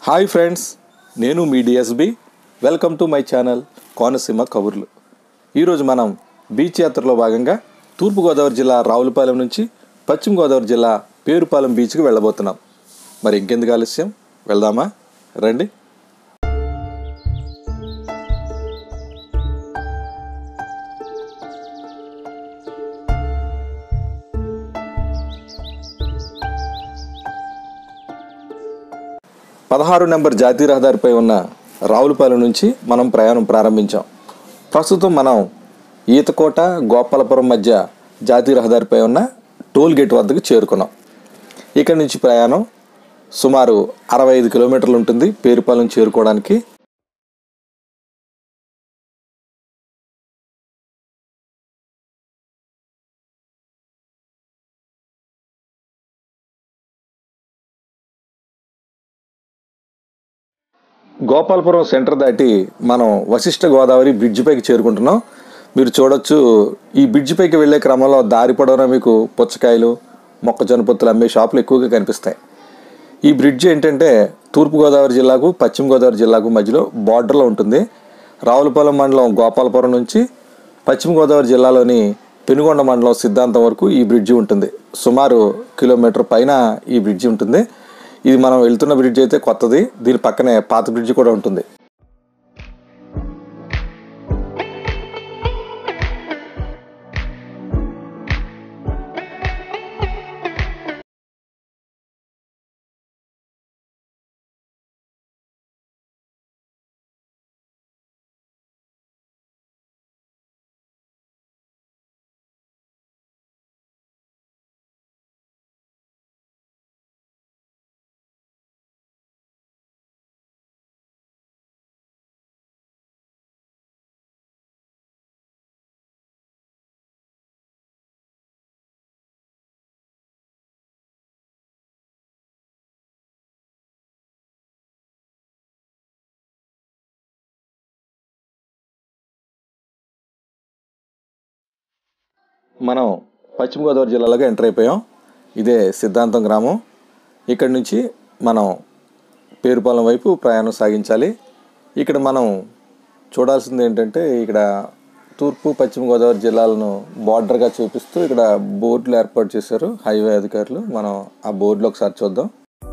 Hi friends నేను మీ DSB welcome to my channel Konaseema కబుర్లు ఈరోజు మనం బీచ్ యాత్రలో భాగంగా తూర్పుగోదావరి జిల్లా రావులపాలెం నుంచి పశ్చిమ గోదావరి జిల్లా పేరుపాలెం బీచ్కి వెళ్ళబోతున్నాం మరి ఇంకెందుకు ఆలస్యం వెళ్దామా రండి పదహారు నెంబర్ జాతీయ రహదారిపై ఉన్న రావులపాలెం నుంచి మనం ప్రయాణం ప్రారంభించాం ప్రస్తుతం మనం ఈతకోట గోపాలపురం మధ్య జాతీయ రహదారిపై ఉన్న టోల్ గేట్ వద్దకు చేరుకున్నాం ఇక్కడి నుంచి ప్రయాణం సుమారు అరవై ఐదు కిలోమీటర్లు ఉంటుంది పేరుపాలెం చేరుకోవడానికి గోపాలపురం సెంటర్ దాటి మనం వశిష్ఠ గోదావరి బ్రిడ్జ్ పైకి చేరుకుంటున్నాం మీరు చూడొచ్చు ఈ బ్రిడ్జ్ పైకి వెళ్ళే క్రమంలో దారి పొడవునా మీకు పుచ్చకాయలు మొక్కజొన్న పొత్తులు అమ్మే షాపులు ఎక్కువగా కనిపిస్తాయి ఈ బ్రిడ్జ్ ఏంటంటే తూర్పుగోదావరి జిల్లాకు పశ్చిమ గోదావరి జిల్లాకు మధ్యలో బార్డర్లో ఉంటుంది రావులపాలెం మండలం గోపాలపురం నుంచి పశ్చిమ గోదావరి జిల్లాలోని పెనుగొండ మండలం సిద్ధాంతం వరకు ఈ బ్రిడ్జి ఉంటుంది సుమారు కిలోమీటర్ పైన ఈ బ్రిడ్జి ఉంటుంది ఇది మనం వెళ్తున్న బ్రిడ్జ్ అయితే కొత్తది దీని పక్కనే పాత బ్రిడ్జ్ కూడా ఉంటుంది మనం పశ్చిమ గోదావరి జిల్లాలోకి ఎంటర్ అయిపోయాం ఇదే సిద్ధాంతం గ్రామం ఇక్కడి నుంచి మనం పేరుపాలెం వైపు ప్రయాణం సాగించాలి ఇక్కడ మనం చూడాల్సింది ఏంటంటే ఇక్కడ తూర్పు పశ్చిమ గోదావరి జిల్లాలను బార్డర్గా చూపిస్తూ ఇక్కడ బోర్డులు ఏర్పాటు చేశారు హైవే అధికారులు మనం ఆ బోర్డులో ఒకసారి చూద్దాం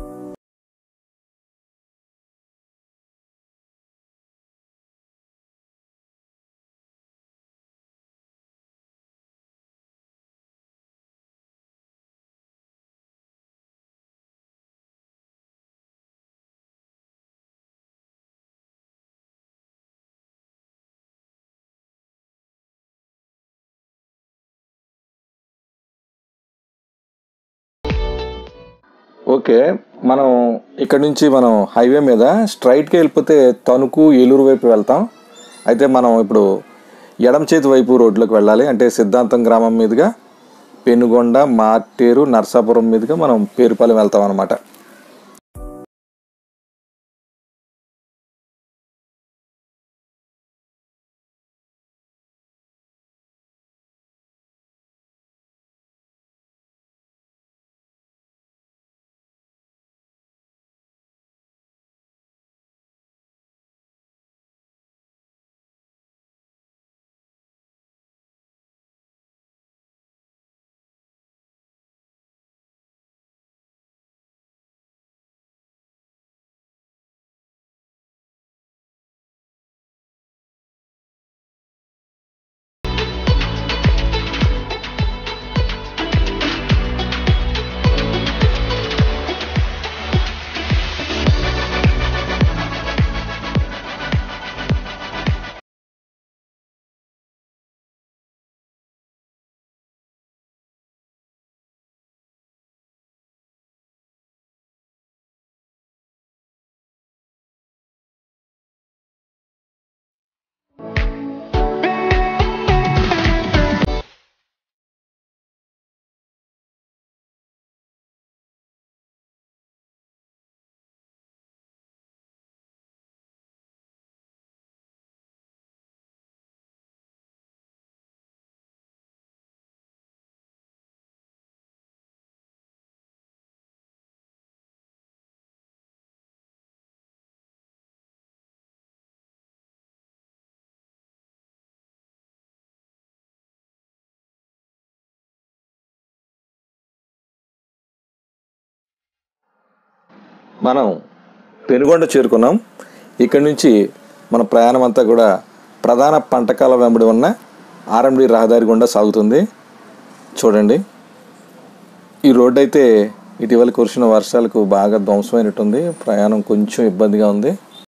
ఓకే మనం ఇక్కడ నుంచి మనం హైవే మీద స్ట్రైట్గా వెళ్ళిపోతే తణుకు ఏలూరు వైపు వెళ్తాం అయితే మనం ఇప్పుడు ఎడమ చేతి వైపు రోడ్లోకి వెళ్ళాలి అంటే సిద్ధాంతం గ్రామం మీదుగా పెనుగొండ మార్టేరు నర్సాపురం మీదుగా మనం పేరుపాలెం వెళ్తాం అనమాట మనం పెనుగొండ చేరుకున్నాం ఇక్కడి నుంచి మన ప్రయాణం అంతా కూడా ప్రధాన పంటకాల వెంబడి ఉన్న ఆర్ఎండి రహదారి గుండా సాగుతుంది చూడండి ఈ రోడ్డు అయితే ఇటీవల కురిసిన వర్షాలకు బాగా ధ్వంసమైనట్టుంది ప్రయాణం కొంచెం ఇబ్బందిగా ఉంది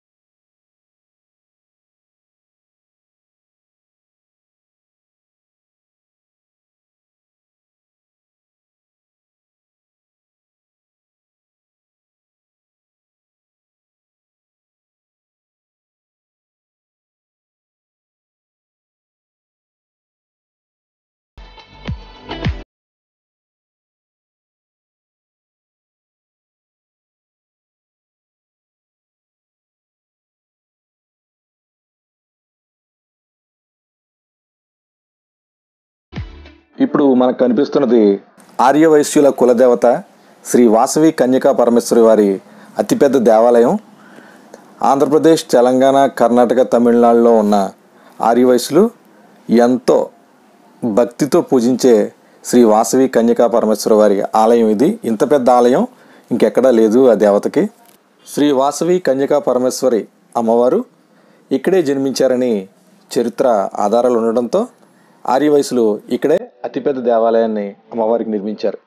ఇప్పుడు మనకు కనిపిస్తున్నది ఆర్యవైశ్యుల కులదేవత శ్రీ వాసవి కన్యకా పరమేశ్వరి వారి అతిపెద్ద దేవాలయం ఆంధ్రప్రదేశ్ తెలంగాణ కర్ణాటక తమిళనాడులో ఉన్న ఆర్యవైశ్యులు ఎంతో భక్తితో పూజించే శ్రీ వాసవి కన్యకా పరమేశ్వర వారి ఆలయం ఇది ఇంత పెద్ద ఆలయం ఇంకెక్కడా లేదు ఆ దేవతకి శ్రీ వాసవి కన్యకా పరమేశ్వరి అమ్మవారు ఇక్కడే జన్మించారని చరిత్ర ఆధారాలు ఉండడంతో ఆర్యవయసులు ఇక్కడే అతిపెద్ద దేవాలయాన్ని అమ్మవారికి నిర్మించారు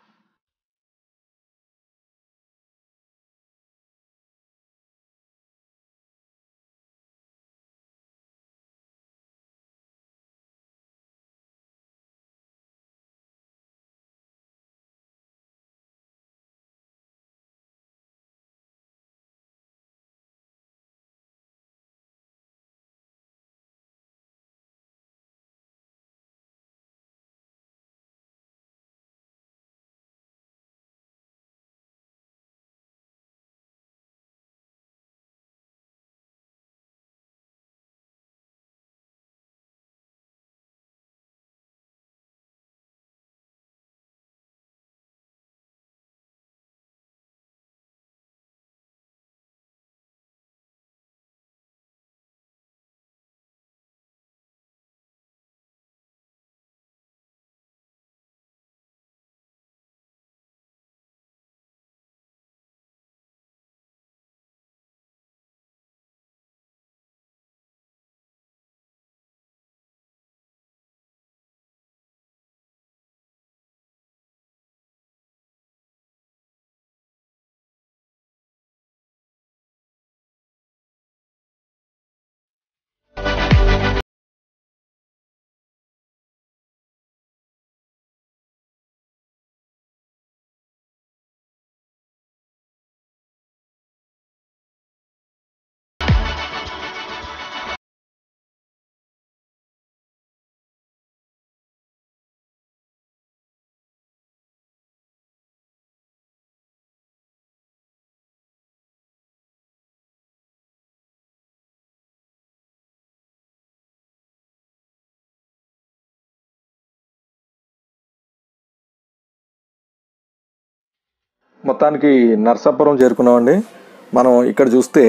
మొత్తానికి నర్సాపురం చేరుకున్నామండి మనం ఇక్కడ చూస్తే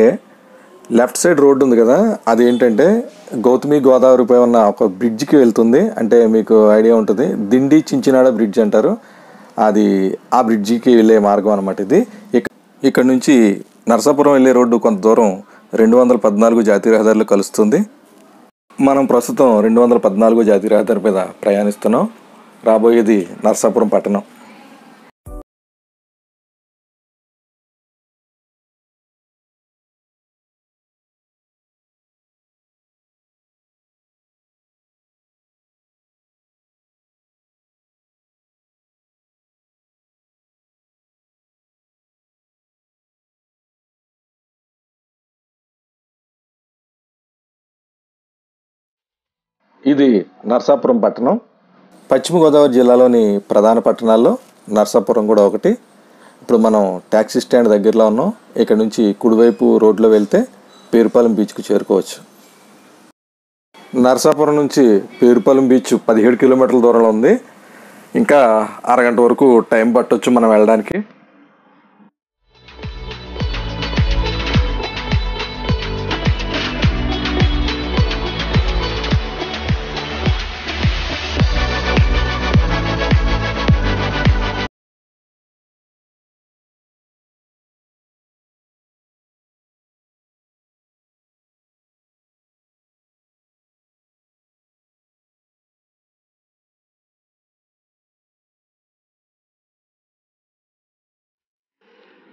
లెఫ్ట్ సైడ్ రోడ్డు ఉంది కదా అది ఏంటంటే గౌతమి గోదావరిపై ఉన్న ఒక బ్రిడ్జ్కి వెళ్తుంది అంటే మీకు ఐడియా ఉంటుంది దిండి చించినాడ బ్రిడ్జ్ అంటారు అది ఆ బ్రిడ్జికి వెళ్ళే మార్గం అనమాట ఇది ఇక- ఇక్కడ నుంచి నరసాపురం వెళ్ళే రోడ్డు కొంత దూరం రెండు వందల పద్నాలుగు జాతీయ రహదారులు కలుస్తుంది మనం ప్రస్తుతం రెండు వందల పద్నాలుగు జాతీయ రహదారి మీద ప్రయాణిస్తున్నాం రాబోయేది నరసాపురం పట్టణం ఇది నర్సాపురం పట్టణం పశ్చిమ గోదావరి జిల్లాలోని ప్రధాన పట్టణాల్లో నర్సాపురం కూడా ఒకటి ఇప్పుడు మనం ట్యాక్సీ స్టాండ్ దగ్గరలో ఉన్నాం ఇక్కడ నుంచి కుడివైపు రోడ్లో వెళ్తే పేరుపాలెం బీచ్కు చేరుకోవచ్చు నర్సాపురం నుంచి పేరుపాలెం బీచ్ పదిహేడు కిలోమీటర్ల దూరంలో ఉంది ఇంకా అరగంట వరకు టైం పట్టొచ్చు మనం వెళ్ళడానికి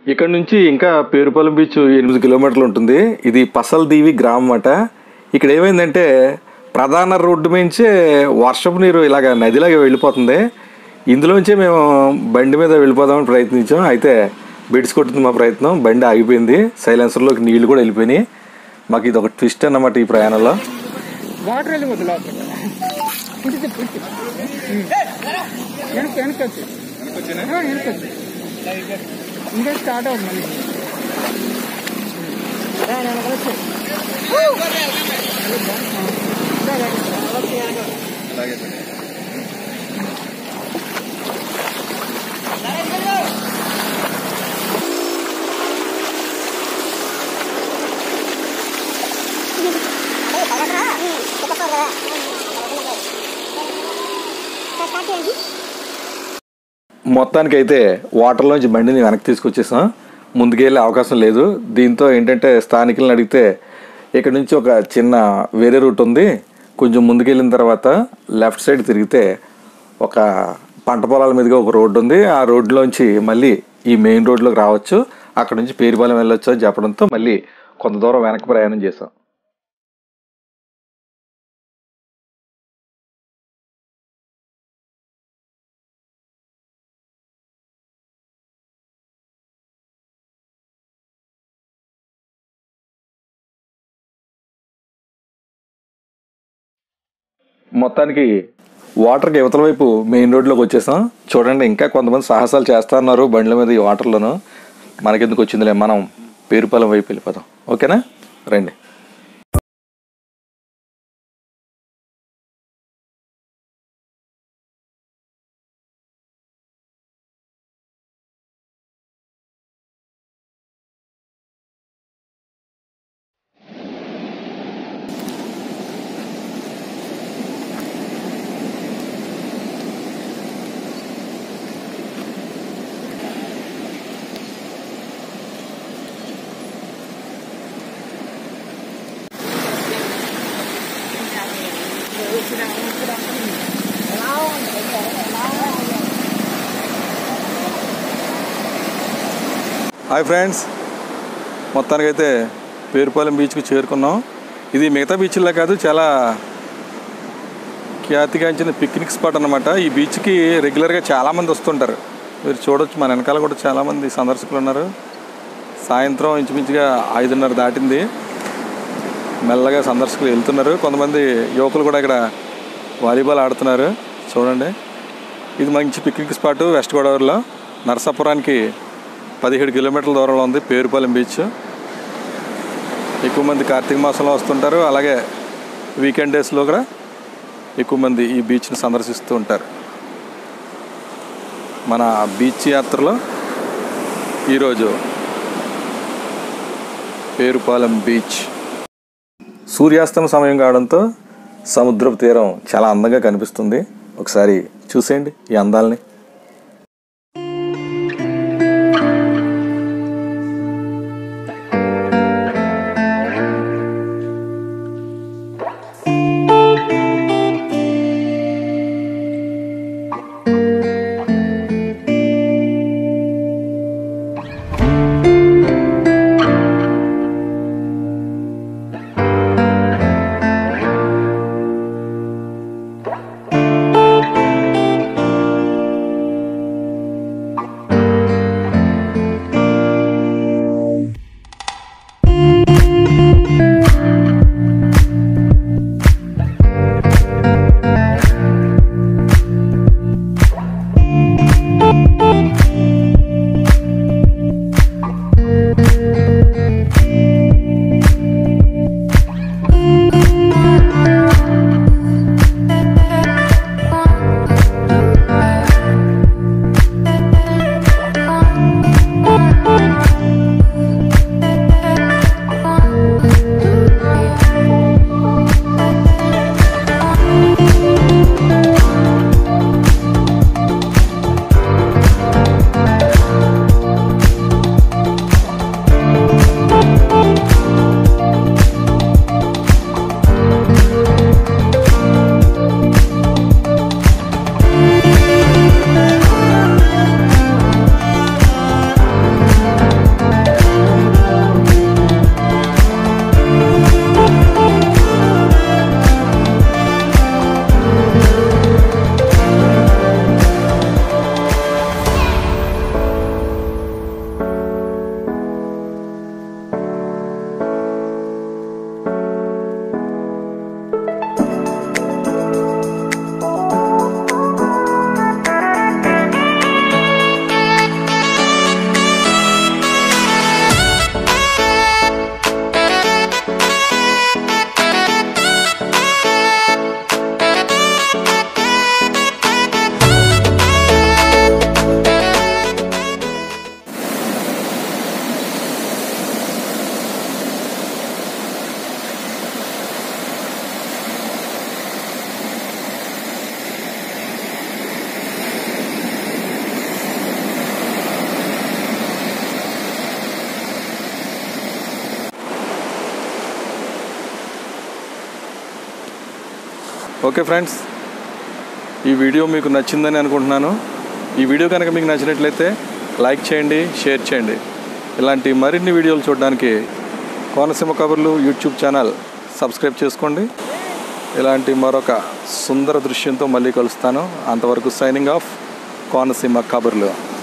ఇక్కడ నుంచి ఇంకా పేరుపాలెం బీచ్ ఎనిమిది కిలోమీటర్లు ఉంటుంది ఇది పసల్దీవి గ్రామం అట ఇక్కడ ఏమైందంటే ప్రధాన రోడ్డు మించే వర్షపు నీరు ఇలాగ నదిలాగా వెళ్ళిపోతుంది ఇందులోంచే మేము బండి మీద వెళ్ళిపోదామని ప్రయత్నించాం అయితే బిడ్స్ కొట్టింది మా ప్రయత్నం బండి ఆగిపోయింది సైలెన్సర్లోకి నీళ్లు కూడా వెళ్ళిపోయినాయి మాకు ఇది ఒక ట్విస్ట్ అన్నమాట ఈ ప్రయాణంలో వాటర్ వెళ్ళిపోద్దు లోపల ఇటు తిప్పు ఇటు తిప్పు. ఉమ్. వెనక్కి వెనక్కి వచ్చి ఆ, వెనక్కి వచ్చి ఇంకా స్టార్ట్ అవుతుంది మళ్ళీ రా, నేను అక్కడ వచ్చి. రా, రా, రా. మొత్తానికైతే వాటర్లోంచి బండిని వెనక్కి తీసుకొచ్చేసాం ముందుకెళ్ళే అవకాశం లేదు దీంతో ఏంటంటే స్థానికులను అడిగితే ఇక్కడ నుంచి ఒక చిన్న వేరే రూట్ ఉంది కొంచెం ముందుకెళ్ళిన తర్వాత లెఫ్ట్ సైడ్ తిరిగితే ఒక పంట పొలాల మీదుగా ఒక రోడ్డు ఉంది ఆ రోడ్లోంచి మళ్ళీ ఈ మెయిన్ రోడ్లోకి రావచ్చు అక్కడ నుంచి పేరుపాలెం వెళ్ళొచ్చు అని చెప్పడంతో మళ్ళీ కొంత దూరం వెనక్కి ప్రయాణం చేసాం మొత్తానికి వాటర్కి యువతల వైపు మెయిన్ రోడ్లోకి వచ్చేసాం చూడండి ఇంకా కొంతమంది సాహసాలు చేస్తా ఉన్నారు బండ్ల మీద ఈ వాటర్లోను మనకెందుకు వచ్చిందిలే మనం పేరుపాలెం వైపు వెళ్ళిపోదాం ఓకేనా రండి హాయ్ ఫ్రెండ్స్ మొత్తానికైతే పేరుపాలెం బీచ్కి చేరుకున్నాం ఇది మిగతా బీచ్లా కాదు చాలా ఖ్యాతిగాంచిన పిక్నిక్ స్పాట్ అన్నమాట ఈ బీచ్కి రెగ్యులర్గా చాలామంది వస్తుంటారు మీరు చూడొచ్చు మన వెనకాల కూడా చాలామంది సందర్శకులు ఉన్నారు సాయంత్రం ఇంచుమించుగా ఐదున్నర దాటింది మెల్లగా సందర్శకులు వెళ్తున్నారు కొంతమంది యువకులు కూడా ఇక్కడ వాలీబాల్ ఆడుతున్నారు చూడండి ఇది మంచి పిక్నిక్ స్పాట్ వెస్ట్ గోదావరిలో నరసాపురానికి పదిహేడు కిలోమీటర్ల దూరంలో ఉంది పేరుపాలెం బీచ్ ఎక్కువ మంది కార్తీక మాసంలో వస్తుంటారు అలాగే వీకెండ్ డేస్లో కూడా ఎక్కువ మంది ఈ బీచ్ని సందర్శిస్తూ ఉంటారు మన బీచ్ యాత్రలో ఈరోజు పేరుపాలెం బీచ్ సూర్యాస్తమ సమయం కావడంతో సముద్రపు తీరం చాలా అందంగా కనిపిస్తుంది ఒకసారి చూసేయండి ఈ అందాలని ఓకే ఫ్రెండ్స్ ఈ వీడియో మీకు నచ్చిందని అనుకుంటున్నాను ఈ వీడియో కనుక మీకు నచ్చినట్లయితే లైక్ చేయండి షేర్ చేయండి ఇలాంటి మరిన్ని వీడియోలు చూడడానికి కోనసీమ కబుర్లు యూట్యూబ్ ఛానల్ సబ్స్క్రైబ్ చేసుకోండి ఇలాంటి మరొక సుందర దృశ్యంతో మళ్ళీ కలుస్తాను అంతవరకు సైనింగ్ ఆఫ్ కోనసీమ కబుర్లు